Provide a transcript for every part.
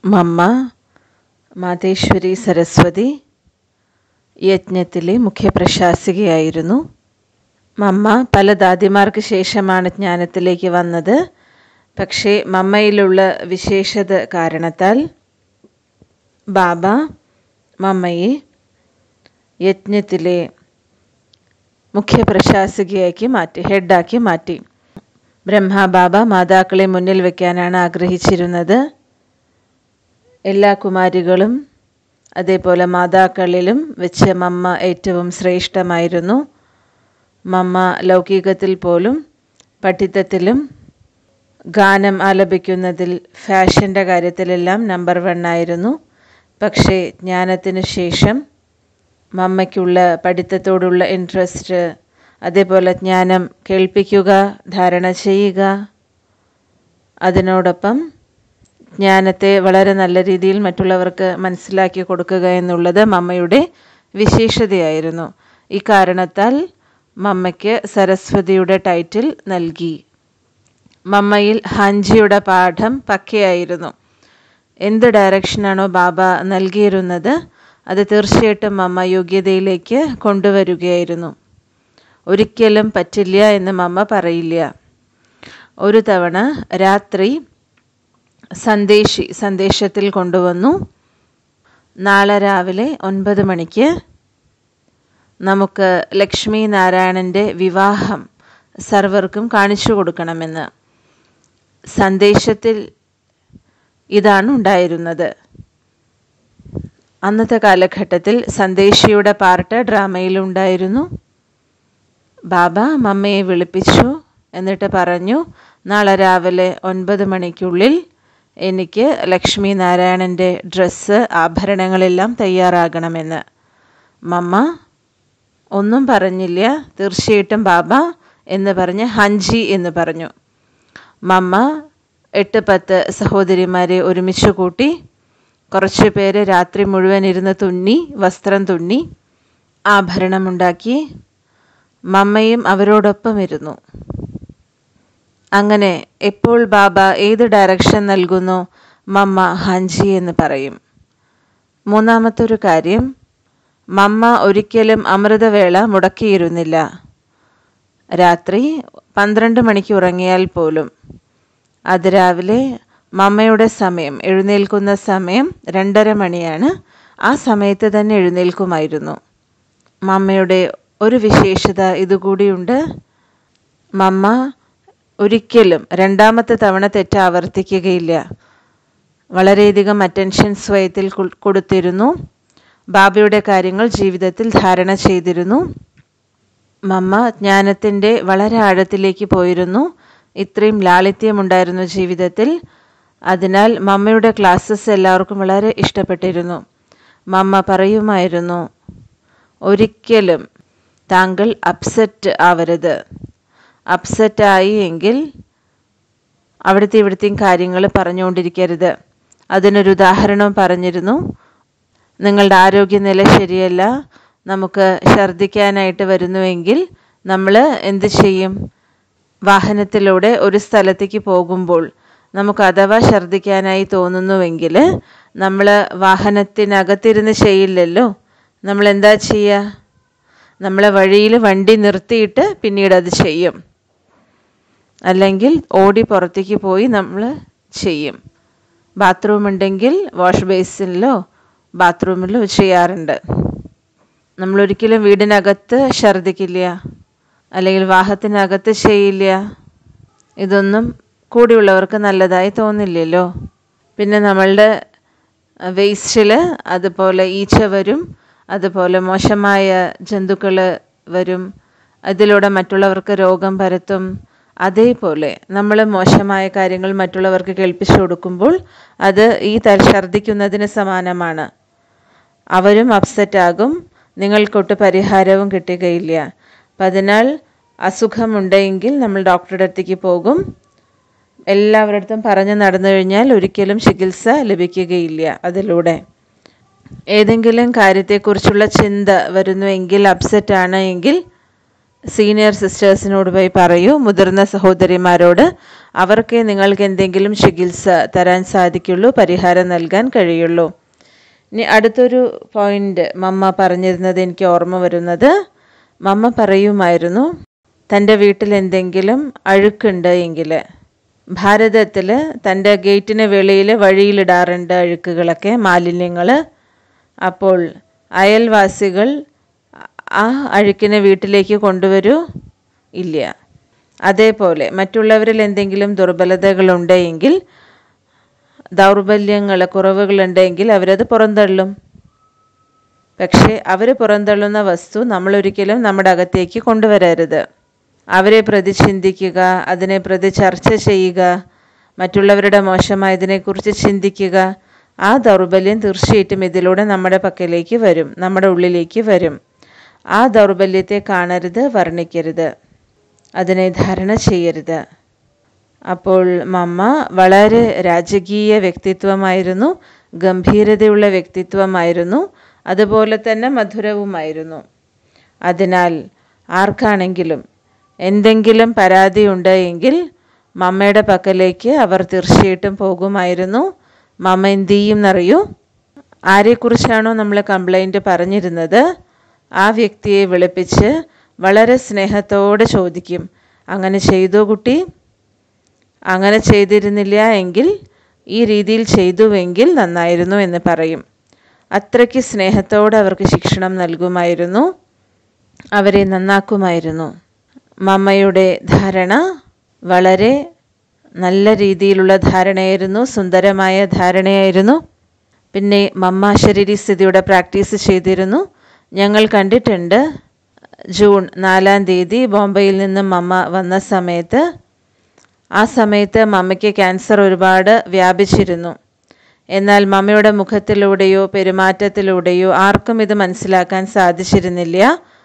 മമ്മ മാതേശ്വരി സരസ്വതി യജ്ഞത്തിലെ മുഖ്യപ്രശാസികയായിരുന്നു മമ്മ പല ദാദിമാർക്ക് ശേഷമാണ് ജ്ഞാനത്തിലേക്ക് വന്നത് പക്ഷേ മമ്മയിലുള്ള വിശേഷത കാരണത്താൽ ബാബ മമ്മയെ യജ്ഞത്തിലെ മുഖ്യപ്രശാസികയാക്കി മാറ്റി ഹെഡാക്കി മാറ്റി ബ്രഹ്മബാബ മാതാക്കളെ മുന്നിൽ വയ്ക്കാനാണ് ആഗ്രഹിച്ചിരുന്നത് എല്ലാ കുമാരികളും അതേപോലെ മാതാക്കളിലും വെച്ച് മമ്മ ഏറ്റവും ശ്രേഷ്ഠമായിരുന്നു മമ്മ ലൗകികത്തിൽ പോലും പഠിത്തത്തിലും ഗാനം ആലപിക്കുന്നതിൽ ഫാഷൻ്റെ കാര്യത്തിലെല്ലാം നമ്പർ വൺ ആയിരുന്നു പക്ഷേ ജ്ഞാനത്തിനു ശേഷം മമ്മയ്ക്കുള്ള പഠിത്തത്തോടുള്ള ഇൻട്രസ്റ്റ് അതേപോലെ ജ്ഞാനം കേൾപ്പിക്കുക ധാരണ ചെയ്യുക അതിനോടൊപ്പം ജ്ഞാനത്തെ വളരെ നല്ല രീതിയിൽ മറ്റുള്ളവർക്ക് മനസ്സിലാക്കി കൊടുക്കുക എന്നുള്ളത് മമ്മയുടെ വിശേഷതയായിരുന്നു ഈ കാരണത്താൽ മമ്മയ്ക്ക് സരസ്വതിയുടെ ടൈറ്റിൽ നൽകി മമ്മയിൽ ഹാഞ്ചിയുടെ പാഠം പക്കയായിരുന്നു എന്ത് ഡയറക്ഷനാണോ ബാബ നൽകിയിരുന്നത് അത് തീർച്ചയായിട്ടും മമ്മ യോഗ്യതയിലേക്ക് കൊണ്ടുവരികയായിരുന്നു ഒരിക്കലും പറ്റില്ല എന്ന് മമ്മ പറയില്ല ഒരു തവണ രാത്രി സന്ദേശി സന്ദേശത്തിൽ കൊണ്ടുവന്നു നാളെ രാവിലെ ഒൻപത് മണിക്ക് നമുക്ക് ലക്ഷ്മി നാരായണൻ്റെ വിവാഹം സർവർക്കും കാണിച്ചു കൊടുക്കണമെന്ന് സന്ദേശത്തിൽ ഇതാണ് ഉണ്ടായിരുന്നത് അന്നത്തെ കാലഘട്ടത്തിൽ സന്ദേശിയുടെ പാർട്ട് ഡ്രാമയിലുണ്ടായിരുന്നു ബാബ മമ്മയെ വിളിപ്പിച്ചു എന്നിട്ട് പറഞ്ഞു നാളെ രാവിലെ ഒൻപത് മണിക്കുള്ളിൽ എനിക്ക് ലക്ഷ്മി നാരായണൻ്റെ ഡ്രസ്സ് ആഭരണങ്ങളെല്ലാം തയ്യാറാകണമെന്ന് മമ്മ ഒന്നും പറഞ്ഞില്ല തീർച്ചയായിട്ടും ബാബ എന്ന് പറഞ്ഞ് ഹഞ്ചി എന്ന് പറഞ്ഞു മമ്മ എട്ട് പത്ത് സഹോദരിമാരെ ഒരുമിച്ച് കൂട്ടി കുറച്ച് പേര് രാത്രി മുഴുവൻ ഇരുന്ന് തുന്നി വസ്ത്രം തുന്നി ആഭരണമുണ്ടാക്കി മമ്മയും അവരോടൊപ്പം ഇരുന്നു അങ്ങനെ എപ്പോൾ ബാബ ഏത് ഡയറക്ഷൻ നൽകുന്നു മമ്മ ഹാഞ്ചി എന്ന് പറയും മൂന്നാമത്തെ ഒരു കാര്യം മമ്മ ഒരിക്കലും അമൃതവേള മുടക്കിയിരുന്നില്ല രാത്രി പന്ത്രണ്ട് മണിക്ക് ഉറങ്ങിയാൽ പോലും അതിരാവിലെ മമ്മയുടെ സമയം എഴുന്നേൽക്കുന്ന സമയം രണ്ടര മണിയാണ് ആ സമയത്ത് തന്നെ എഴുന്നേൽക്കുമായിരുന്നു മമ്മയുടെ ഒരു വിശേഷത ഇതുകൂടിയുണ്ട് മമ്മ ഒരിക്കലും രണ്ടാമത്തെ തവണ തെറ്റ് ആവർത്തിക്കുകയില്ല വളരെയധികം അറ്റൻഷൻ സ്വയത്തിൽ കൊടുത്തിരുന്നു ബാബയുടെ കാര്യങ്ങൾ ജീവിതത്തിൽ ധാരണ ചെയ്തിരുന്നു മമ്മ ജ്ഞാനത്തിൻ്റെ വളരെ ആഴത്തിലേക്ക് പോയിരുന്നു ഇത്രയും ലാളിത്യമുണ്ടായിരുന്നു ജീവിതത്തിൽ അതിനാൽ മമ്മയുടെ ക്ലാസ്സസ് എല്ലാവർക്കും വളരെ ഇഷ്ടപ്പെട്ടിരുന്നു മമ്മ പറയുമായിരുന്നു ഒരിക്കലും താങ്കൾ അപ്സെറ്റ് ആവരുത് അപ്സെറ്റായി എങ്കിൽ അവിടുത്തെ ഇവിടുത്തെയും കാര്യങ്ങൾ പറഞ്ഞുകൊണ്ടിരിക്കരുത് അതിനൊരു ഉദാഹരണം പറഞ്ഞിരുന്നു നിങ്ങളുടെ ആരോഗ്യനില ശരിയല്ല നമുക്ക് ഛർദ്ദിക്കാനായിട്ട് വരുന്നുവെങ്കിൽ നമ്മൾ എന്ത് ചെയ്യും വാഹനത്തിലൂടെ ഒരു സ്ഥലത്തേക്ക് പോകുമ്പോൾ നമുക്ക് അഥവാ ഛർദ്ദിക്കാനായി തോന്നുന്നുവെങ്കിൽ നമ്മൾ വാഹനത്തിനകത്തിരുന്ന് ചെയ്യില്ലല്ലോ നമ്മൾ എന്താ ചെയ്യുക നമ്മളെ വഴിയിൽ വണ്ടി നിർത്തിയിട്ട് പിന്നീട് അത് ചെയ്യും അല്ലെങ്കിൽ ഓടി പുറത്തേക്ക് പോയി നമ്മൾ ചെയ്യും ബാത്റൂം ഉണ്ടെങ്കിൽ വാഷ് ബേസിനിലോ ബാത്റൂമിലോ ചെയ്യാറുണ്ട് നമ്മളൊരിക്കലും വീടിനകത്ത് ഛർദ്ദിക്കില്ല അല്ലെങ്കിൽ വാഹനത്തിനകത്ത് ചെയ്യില്ല ഇതൊന്നും കൂടിയുള്ളവർക്ക് നല്ലതായി തോന്നില്ലല്ലോ പിന്നെ നമ്മളുടെ വേസ്റ്റിൽ അതുപോലെ ഈച്ച വരും അതുപോലെ മോശമായ ജന്തുക്കൾ വരും അതിലൂടെ മറ്റുള്ളവർക്ക് രോഗം പരത്തും അതേപോലെ നമ്മൾ മോശമായ കാര്യങ്ങൾ മറ്റുള്ളവർക്ക് കേൾപ്പിച്ചു കൊടുക്കുമ്പോൾ അത് ഈ തല ഛർദ്ദിക്കുന്നതിന് സമാനമാണ് അവരും അപ്സെറ്റ് ആകും നിങ്ങൾക്കൊട്ട് പരിഹാരവും കിട്ടുകയില്ല അപ്പം അതിനാൽ അസുഖമുണ്ടെങ്കിൽ നമ്മൾ ഡോക്ടറുടെ അടുത്തേക്ക് പോകും എല്ലാവരുടെ അടുത്തും പറഞ്ഞു നടന്നു കഴിഞ്ഞാൽ ഒരിക്കലും ചികിത്സ ലഭിക്കുകയില്ല അതിലൂടെ ഏതെങ്കിലും കാര്യത്തെക്കുറിച്ചുള്ള ചിന്ത വരുന്നുവെങ്കിൽ അപ്സെറ്റ് ആണ് എങ്കിൽ സീനിയർ സിസ്റ്റേഴ്സിനോട് പോയി പറയൂ മുതിർന്ന സഹോദരിമാരോട് അവർക്ക് നിങ്ങൾക്ക് എന്തെങ്കിലും ചികിത്സ തരാൻ സാധിക്കുള്ളൂ പരിഹാരം നൽകാൻ കഴിയുള്ളൂ ഇനി അടുത്തൊരു പോയിന്റ് മമ്മ പറഞ്ഞിരുന്നത് എനിക്ക് ഓർമ്മ വരുന്നത് മമ്മ പറയുമായിരുന്നു തൻ്റെ വീട്ടിൽ എന്തെങ്കിലും അഴുക്കുണ്ട് എങ്കിൽ ഭാരതത്തിൽ തൻ്റെ ഗേറ്റിന് വെളിയിൽ വഴിയിലിടാറുണ്ട് അഴുക്കുകളൊക്കെ മാലിന്യങ്ങൾ അപ്പോൾ അയൽവാസികൾ ആ അഴുക്കിനെ വീട്ടിലേക്ക് കൊണ്ടുവരൂ ഇല്ല അതേപോലെ മറ്റുള്ളവരിൽ എന്തെങ്കിലും ദുർബലതകളുണ്ടെങ്കിൽ ദൗർബല്യങ്ങൾ കുറവുകളുണ്ടെങ്കിൽ അവരത് പുറന്തള്ളും പക്ഷേ അവർ പുറന്തള്ളുന്ന വസ്തു നമ്മളൊരിക്കലും നമ്മുടെ അകത്തേക്ക് കൊണ്ടുവരരുത് അവരെ പ്രതി ചിന്തിക്കുക അതിനെ പ്രതി ചർച്ച ചെയ്യുക മറ്റുള്ളവരുടെ മോശമായതിനെക്കുറിച്ച് ചിന്തിക്കുക ആ ദൗർബല്യം തീർച്ചയായിട്ടും ഇതിലൂടെ നമ്മുടെ പക്കലേക്ക് വരും നമ്മുടെ ഉള്ളിലേക്ക് വരും ആ ദൗർബല്യത്തെ കാണരുത് വർണ്ണിക്കരുത് അതിനെ ധാരണ ചെയ്യരുത് അപ്പോൾ മമ്മ വളരെ രാജകീയ വ്യക്തിത്വമായിരുന്നു ഗംഭീരതയുള്ള വ്യക്തിത്വമായിരുന്നു അതുപോലെ തന്നെ മധുരവുമായിരുന്നു അതിനാൽ ആർക്കാണെങ്കിലും എന്തെങ്കിലും പരാതി ഉണ്ട് എങ്കിൽ മമ്മയുടെ പക്കലേക്ക് അവർ തീർച്ചയായിട്ടും പോകുമായിരുന്നു മമ്മ എന്ത് ചെയ്യും എന്നറിയൂ ആരെക്കുറിച്ചാണോ നമ്മൾ കംപ്ലൈൻറ്റ് പറഞ്ഞിരുന്നത് ആ വ്യക്തിയെ വിളിപ്പിച്ച് വളരെ സ്നേഹത്തോടെ ചോദിക്കും അങ്ങനെ ചെയ്തോ കുട്ടി അങ്ങനെ ചെയ്തിരുന്നില്ല എങ്കിൽ ഈ രീതിയിൽ ചെയ്തുവെങ്കിൽ നന്നായിരുന്നു എന്ന് പറയും അത്രയ്ക്ക് സ്നേഹത്തോടെ അവർക്ക് ശിക്ഷണം നൽകുമായിരുന്നു അവരെ നന്നാക്കുമായിരുന്നു മമ്മയുടെ ധാരണ വളരെ നല്ല രീതിയിലുള്ള ധാരണയായിരുന്നു സുന്ദരമായ ധാരണയായിരുന്നു പിന്നെ മമ്മ ശരീരസ്ഥിതിയുടെ പ്രാക്ടീസ് ചെയ്തിരുന്നു ഞങ്ങൾ കണ്ടിട്ടുണ്ട് ജൂൺ നാലാം തീയതി ബോംബെയിൽ നിന്നും മമ്മ വന്ന സമയത്ത് ആ സമയത്ത് മമ്മയ്ക്ക് ക്യാൻസർ ഒരുപാട് വ്യാപിച്ചിരുന്നു എന്നാൽ മമ്മയുടെ മുഖത്തിലൂടെയോ പെരുമാറ്റത്തിലൂടെയോ ആർക്കും ഇത് മനസ്സിലാക്കാൻ സാധിച്ചിരുന്നില്ല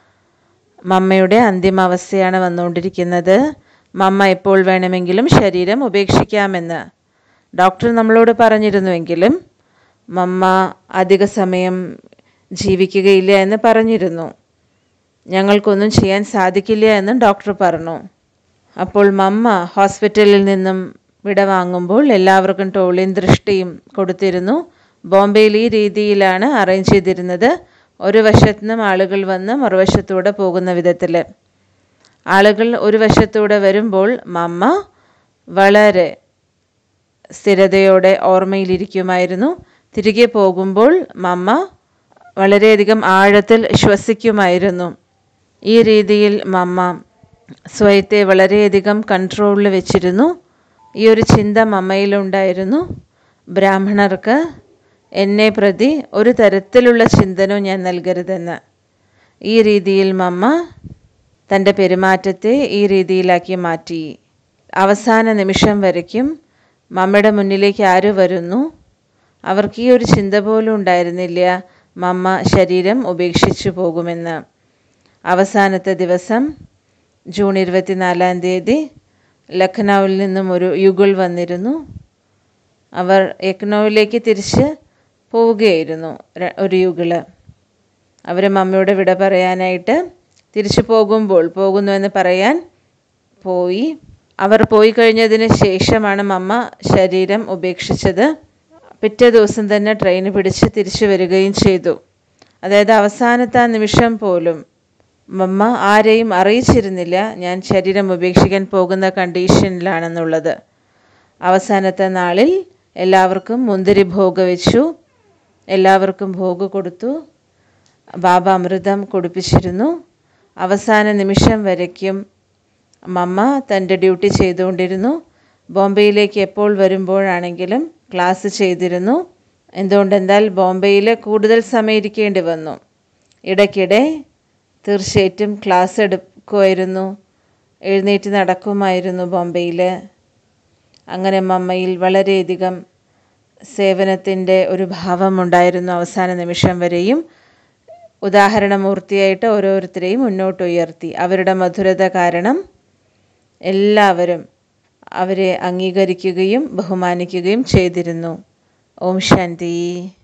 മമ്മയുടെ അന്തിമാവസ്ഥയാണ് വന്നുകൊണ്ടിരിക്കുന്നത് മമ്മ എപ്പോൾ വേണമെങ്കിലും ശരീരം ഉപേക്ഷിക്കാമെന്ന് ഡോക്ടർ നമ്മളോട് പറഞ്ഞിരുന്നുവെങ്കിലും മമ്മ അധിക സമയം ജീവിക്കുകയില്ല എന്ന് പറഞ്ഞിരുന്നു ഞങ്ങൾക്കൊന്നും ചെയ്യാൻ സാധിക്കില്ല എന്ന് ഡോക്ടർ പറഞ്ഞു അപ്പോൾ മമ്മ ഹോസ്പിറ്റലിൽ നിന്നും വിട വാങ്ങുമ്പോൾ എല്ലാവർക്കും ടോളിയും ദൃഷ്ടിയും കൊടുത്തിരുന്നു ബോംബെയിൽ ഈ രീതിയിലാണ് അറേഞ്ച് ചെയ്തിരുന്നത് ഒരു വശത്തു നിന്നും ആളുകൾ വന്ന് മറുവശത്തൂടെ പോകുന്ന വിധത്തിൽ ആളുകൾ ഒരു വശത്തൂടെ വരുമ്പോൾ മമ്മ വളരെ സ്ഥിരതയോടെ ഓർമ്മയിലിരിക്കുമായിരുന്നു തിരികെ പോകുമ്പോൾ മമ്മ വളരെയധികം ആഴത്തിൽ ശ്വസിക്കുമായിരുന്നു ഈ രീതിയിൽ മമ്മ സ്വയത്തെ വളരെയധികം കൺട്രോളിൽ വെച്ചിരുന്നു ഈ ഒരു ചിന്ത മമ്മയിലുണ്ടായിരുന്നു ബ്രാഹ്മണർക്ക് എന്നെ പ്രതി ഒരു തരത്തിലുള്ള ചിന്തനവും ഞാൻ നൽകരുതെന്ന് ഈ രീതിയിൽ മമ്മ തൻ്റെ പെരുമാറ്റത്തെ ഈ രീതിയിലാക്കി മാറ്റി അവസാന നിമിഷം വരയ്ക്കും മമ്മയുടെ മുന്നിലേക്ക് ആര് വരുന്നു അവർക്ക് ഈ ഒരു ചിന്ത പോലും ഉണ്ടായിരുന്നില്ല മമ്മ ശരീരം ഉപേക്ഷിച്ചു പോകുമെന്ന് അവസാനത്തെ ദിവസം ജൂൺ ഇരുപത്തിനാലാം തീയതി ലഖ്നൗവിൽ നിന്നും ഒരു യുഗൾ വന്നിരുന്നു അവർ ലക്നൗവിലേക്ക് തിരിച്ച് പോവുകയായിരുന്നു ര- ഒരു യുഗള് അവർ മമ്മയോട് വിട പറയാനായിട്ട് തിരിച്ചു പോകുമ്പോൾ പോകുന്നുവെന്ന് പറയാൻ പോയി അവർ പോയി കഴിഞ്ഞതിന് ശേഷമാണ് മമ്മ ശരീരം ഉപേക്ഷിച്ചത് പിറ്റേ ദിവസം തന്നെ ട്രെയിൻ പിടിച്ച് തിരിച്ചു വരികയും ചെയ്തു അതായത് അവസാനത്തെ ആ നിമിഷം പോലും മമ്മ ആരെയും അറിയിച്ചിരുന്നില്ല ഞാൻ ശരീരം ഉപേക്ഷിക്കാൻ പോകുന്ന കണ്ടീഷനിലാണെന്നുള്ളത് അവസാനത്തെ നാളിൽ എല്ലാവർക്കും മുന്തിരി ഭോഗ വെച്ചു എല്ലാവർക്കും ഭോഗ് കൊടുത്തു ബാബ അമൃതം കുടിപ്പിച്ചിരുന്നു അവസാന നിമിഷം വരയ്ക്കും മമ്മ തൻ്റെ ഡ്യൂട്ടി ചെയ്തുകൊണ്ടിരുന്നു ബോംബെയിലേക്ക് എപ്പോൾ വരുമ്പോഴാണെങ്കിലും ക്ലാസ് ചെയ്തിരുന്നു എന്തുകൊണ്ടെന്നാൽ ബോംബെയിൽ കൂടുതൽ സമയം ഇരിക്കേണ്ടി വന്നു ഇടയ്ക്കിടെ തീർച്ചയായിട്ടും ക്ലാസ് എടുക്കുമായിരുന്നു എഴുന്നേറ്റ് നടക്കുമായിരുന്നു ബോംബെയിൽ അങ്ങനെ മമ്മയിൽ വളരെയധികം സേവനത്തിൻ്റെ ഒരു ഭാവമുണ്ടായിരുന്നു അവസാന നിമിഷം വരെയും ഉദാഹരണമൂർത്തിയായിട്ട് ഓരോരുത്തരെയും മുന്നോട്ട് ഉയർത്തി അവരുടെ മധുരത കാരണം എല്ലാവരും അവരെ അംഗീകരിക്കുകയും ബഹുമാനിക്കുകയും ചെയ്തിരുന്നു ഓം ശാന്തി